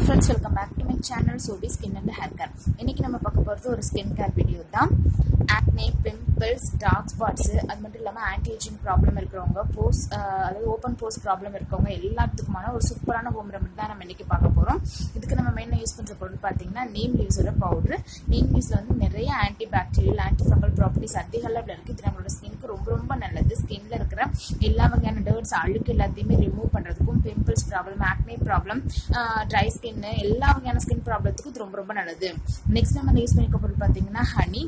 friends welcome back to my channel Sobi skin and hair care இன்னைக்கு நம்ம பார்க்க போகிறது ஒரு ஸ்கின் கேர் வீடியோ தான் ஆக்னே பிம்பிள்ஸ் டார்க் ஸ்பாட்ஸ் அது மட்டும் இல்லாமல் ஆன்டி ஏஜிங் ப்ராப்ளம் இருக்கிறவங்க போஸ் அதாவது ஓப்பன் போஸ் ப்ராப்ளம் இருக்கவங்க எல்லாத்துக்குமான ஒரு சூப்பரான ஹோம் ரெமெடி தான் நம்ம இன்னைக்கு பார்க்க போகிறோம் இதுக்கு நம்ம மெயினாக யூஸ் பண்ணுற பொருள் பார்த்தீங்கன்னா நீம் லீவ்ஸோட பவுடர் நீம் லீவ்ஸில் வந்து நிறைய anti bacterial anti fungal properties அதிக அளவில் இருக்குது இது நம்மளோட ஸ்கின்க்கு ரொம்ப ரொம்ப நல்லது ஸ்கின்ல இருக்கிற எல்லா வகையான டர்ட்ஸ் அழுக்கு எல்லாத்தையுமே ரிமூவ் பண்ணுறதுக்கும் pimples problem acne problem dry skin எல்லா வகையான ஸ்கின் ப்ராப்ளத்துக்கும் இது ரொம்ப ரொம்ப நல்லது நெக்ஸ்ட் நம்ம யூஸ் பண்ணிக்க பொருள் பார்த்தீங்கன்னா ஹனி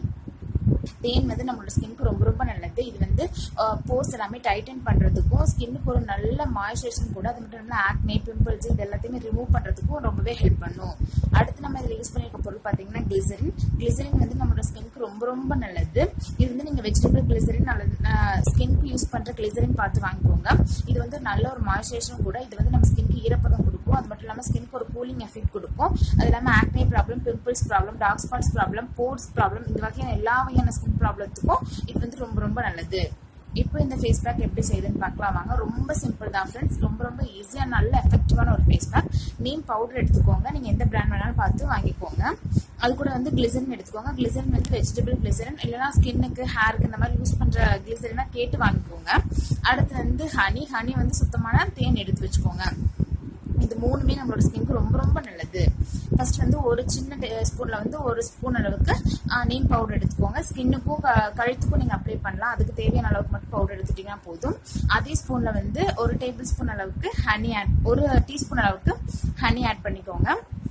தேன் வந்து நம்மளோட ஸ்கின்க்கு ரொம்ப ரொம்ப நல்லது இது வந்து போஸ் எல்லாமே டைட்டன் பண்ணுறதுக்கும் ஸ்கின்னுக்கு ஒரு நல்ல மாய்ஸ்சரைசன் கூட அது மட்டும் இல்லாமல் ஆக்னே பிம்பிள்ஸ் இது எல்லாத்தையுமே ரிமூவ் பண்ணுறதுக்கும் ரொம்பவே ஹெல்ப் பண்ணும் அடுத்து நம்ம இதில் யூஸ் பண்ணியிருக்க பொருள் பார்த்தீங்கன்னா கிளிசரின் கிளிசரின் வந்து நம்மளோட ஸ்கின்க்கு ரொம்ப ரொம்ப நல்லது இது வந்து நீங்கள் வெஜிடபிள் கிளிசரின் நல்ல ஸ்கின்க்கு யூஸ் பண்ணுற கிளிசரின் பார்த்து வாங்கிக்கோங்க இது வந்து நல்ல ஒரு மாய்ஸ்சரைசரும் கூட இது வந்து நம்ம ஸ்கின்க்கு ஈரப்பதம் கொடுக்கும் அது மட்டும் இல்லாமல் ஸ்கின்க்கு ஒரு கூலிங் எஃபெக்ட் கொடுக்கும் அது இல்லாமல் acne problem pimples problem dark spots problem pores problem இந்த வகையான எல்லா வகையான ஸ்கின் ப்ராப்ளத்துக்கும் இது வந்து ரொம்ப ரொம்ப நல்லது இப்போ இந்த ஃபேஸ் பேக் எப்படி செய்யுதுன்னு பார்க்கலாம் வாங்க ரொம்ப சிம்பிள் தான் ஃப்ரெண்ட்ஸ் ரொம்ப ரொம்ப ஈஸியாக நல்ல எஃபெக்டிவான ஒரு ஃபேஸ் பேக் நீம் பவுடர் எடுத்துக்கோங்க நீங்கள் எந்த பிராண்ட் வேணாலும் பார்த்து வாங்கிக்கோங்க அது கூட வந்து கிளிசரின் எடுத்துக்கோங்க கிளிசரின் வந்து வெஜிடபிள் கிளிசரின் இல்லைனா ஸ்கின்னுக்கு ஹேருக்கு இந்த மாதிரி யூஸ் பண்ணுற கிளிசரினா கேட்டு வாங்கிக்கோங்க அடுத்து வந்து ஹனி ஹனி வந்து சுத்தமான தேன் எடுத்து வச்சுக்கோங்க இது மூணுமே நம்மளோட ஸ்கின்க்கு ரொம்ப ரொம்ப நல்லது ஃபர்ஸ்ட் வந்து ஒரு சின்ன ஸ்பூன்ல வந்து ஒரு ஸ்பூன் அளவுக்கு நீம் பவுடர் எடுத்துக்கோங்க ஸ்கின்னுக்கும் கழுத்துக்கும் நீங்க அப்ளை பண்ணலாம் அதுக்கு தேவையான அளவுக்கு மட்டும் பவுடர் எடுத்துட்டீங்கன்னா போதும் அதே ஸ்பூன்ல வந்து ஒரு டேபிள் ஸ்பூன் அளவுக்கு ஹனி ஆட் ஒரு டீஸ்பூன் அளவுக்கு ஹனி ஆட் பண்ணிக்கோங்க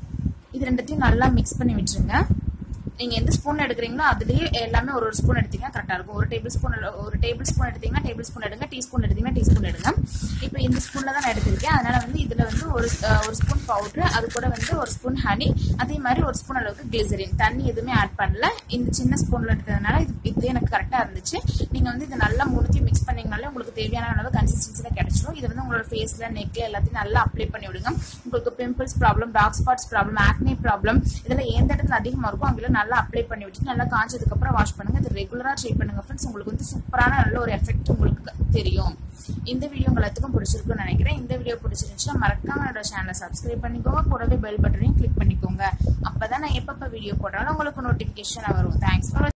இது ரெண்டுத்தையும் நல்லா மிக்ஸ் பண்ணி விட்டுருங்க நீங்க எந்த ஸ்பூன் எடுக்கிறீங்களோ அதுலயே எல்லாமே ஒரு ஒரு ஸ்பூன் எடுத்தீங்கன்னா கரெக்டா இருக்கும் ஒரு டேபிள் ஸ்பூன் ஒரு டேபிள் ஸ்பூன் எடுத்தீங்கன்னா டேபிள் ஸ்பூன் எடுங்க டீ ஸ்பூன் எடுத்தீங்கன்னா டீ ஸ்பூன் எடுங்க இப்போ இந்த ஸ்பூன்ல தான் நான் எடுத்திருக்கேன் அதனால வந்து இதுல வந்து ஒரு ஒரு ஸ்பூன் பவுடர் அது கூட வந்து ஒரு ஸ்பூன் ஹனி அதே மாதிரி ஒரு ஸ்பூன் அளவுக்கு கிளிசரின் தண்ணி எதுவுமே ஆட் பண்ணல இந்த சின்ன ஸ்பூன்ல எடுத்ததுனால இது இது எனக்கு கரெக்டா இருந்துச்சு நீங்க வந்து இது நல்லா மூணுத்தையும் மிக்ஸ் பண்ணீங்கனாலே உங்களுக்கு தேவையான அளவு கன்சிஸ்டன்சில கிடைச்சிடும் இது வந்து உங்களோட ஃபேஸ்ல நெக்ல எல்லாத்தையும் நல்லா அப்ளை பண்ணி விடுங்க உங்களுக்கு pimples problem dark spots problem acne problem இதெல்லாம் எந்த இடத்துல அதிகமா இருக்கும் அங்கெல்லாம் நல்லா அப்ளை பண்ணி விட்டு நல்லா காஞ்சதுக்கு அப்புறம் வாஷ் பண்ணுங்க இது ரெகுலரா ட்ரை பண்ணுங்க ஃப்ரெண்ட்ஸ் உங்களுக்கு வந்து சூப்பரான நல்ல ஒரு எஃபெக்ட் உங்களுக்கு தெரியும் இந்த வீடியோ உங்க எல்லாத்துக்கும் பிடிச்சிருக்குன்னு நினைக்கிறேன் இந்த வீடியோ பிடிச்சிருந்துச்சுன்னா மறக்காம என்னோட சேனலை சப்ஸ்கிரைப் பண்ணிக்கோங்க கூடவே பெல் பட்டனையும் கிளிக் பண்ணிக்கோங்க அப்பதான் நான் எப்பப்ப வீடியோ போடுறாலும் உங்களுக்கு நோட்டிபிகேஷன் வரும் தேங்க்ஸ் ஃபார்